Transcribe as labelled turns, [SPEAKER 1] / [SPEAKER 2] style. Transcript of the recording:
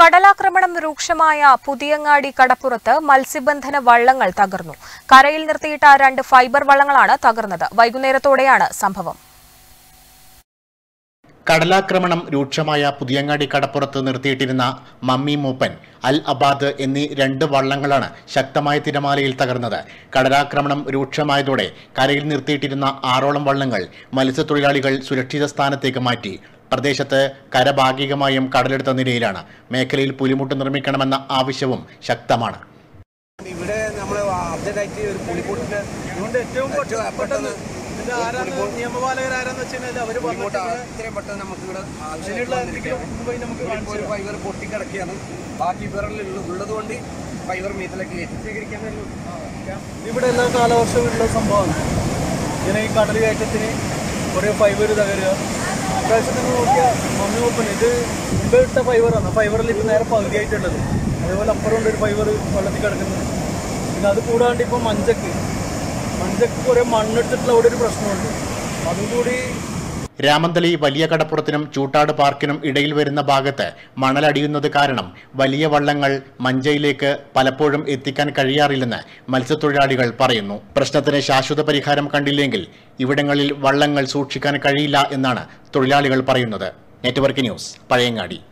[SPEAKER 1] കടലാക്രമണം രൂക്ഷമായ പുതിയങ്ങാടി കടപ്പുറത്ത് മത്സ്യബന്ധന വള്ളങ്ങൾ തകർന്നു കരയിൽ നിർത്തിയിട്ട രണ്ട് ഫൈബർ വള്ളങ്ങളാണ് തകർന്നത് വൈകുന്നേരത്തോടെയാണ് സംഭവം
[SPEAKER 2] കടലാക്രമണം രൂക്ഷമായ പുതിയങ്ങാടി കടപ്പുറത്ത് നിർത്തിയിട്ടിരുന്ന മമ്മി മൂപ്പൻ അൽ അബാദ് എന്നീ രണ്ട് വള്ളങ്ങളാണ് ശക്തമായ തിരമാലയിൽ തകർന്നത് കടലാക്രമണം രൂക്ഷമായതോടെ കരയിൽ നിർത്തിയിട്ടിരുന്ന ആറോളം വള്ളങ്ങൾ മത്സ്യത്തൊഴിലാളികൾ സുരക്ഷിത സ്ഥാനത്തേക്ക് മാറ്റി പ്രദേശത്ത് കര ഭാഗികമായും കടലെടുത്ത നിലയിലാണ് മേഖലയിൽ പുലിമുട്ട് നിർമ്മിക്കണമെന്ന ആവശ്യവും ശക്തമാണ്
[SPEAKER 3] ഇവിടെ നമ്മൾ അപ്ഡേറ്റ് ആയിട്ട് ഒരു പുലിക്കൂട്ടിന്
[SPEAKER 4] അതുകൊണ്ട് ഏറ്റവും പെട്ടെന്ന് പെട്ടെന്ന് ഇതിന്റെ ആരാണ് നിയമപാലകർ ആരാന്ന് വെച്ച് കഴിഞ്ഞാൽ അവര്
[SPEAKER 3] പുലിക്കൂട്ട്
[SPEAKER 4] പറഞ്ഞിട്ട്
[SPEAKER 3] ഇത്രയും പെട്ടെന്ന് നമുക്ക് ഇവിടെ
[SPEAKER 4] അതിനുള്ള എന്തെങ്കിലും മുമ്പ് നമുക്ക് കാണിച്ചു
[SPEAKER 3] ഒരു ഫൈബർ പൊട്ടിക്കിടക്കുകയാണ് ബാക്കി ഫൈബറിൽ ഉള്ളത് കൊണ്ട് ഫൈബർ മീറ്റിലേക്ക് കയറ്റി
[SPEAKER 4] ഇവിടെ എല്ലാ കാലവർഷവും ഉള്ള സംഭവമാണ് ഇങ്ങനെ ഈ കടൽ കയറ്റത്തിന് കുറേ ഫൈബർ തകരുക അത്യാവശ്യം നിങ്ങൾ നോക്കിയാൽ മമ്മി ഓപ്പൺ ഇത് മുമ്പേ ഇട്ട ഫൈബറാണ് ഫൈബറിൽ ഇപ്പം നേരെ പകുതിയായിട്ടുള്ളത് അതേപോലെ അപ്പുറം ഉണ്ട് ഒരു ഫൈബർ വെള്ളത്തിൽ കിടക്കുന്നത് പിന്നെ അത് കൂടാണ്ട് ഇപ്പം മഞ്ചക്ക് മഞ്ചക്ക് കുറേ മണ്ണെടുത്തിട്ടുള്ള അവിടെ ഒരു പ്രശ്നമുണ്ട് അതുകൂടി
[SPEAKER 2] രാമന്തളി വലിയ കടപ്പുറത്തിനും ചൂട്ടാട് പാർക്കിനും ഇടയിൽ വരുന്ന ഭാഗത്ത് മണലടിയുന്നത് കാരണം വലിയ വള്ളങ്ങൾ മഞ്ചയിലേക്ക് പലപ്പോഴും എത്തിക്കാൻ കഴിയാറില്ലെന്ന് മത്സ്യത്തൊഴിലാളികൾ പറയുന്നു പ്രശ്നത്തിന് ശാശ്വത പരിഹാരം കണ്ടില്ലെങ്കിൽ ഇവിടങ്ങളിൽ വള്ളങ്ങൾ സൂക്ഷിക്കാൻ കഴിയില്ല എന്നാണ് തൊഴിലാളികൾ പറയുന്നത് നെറ്റ്വർക്ക് ന്യൂസ് പഴയങ്ങാടി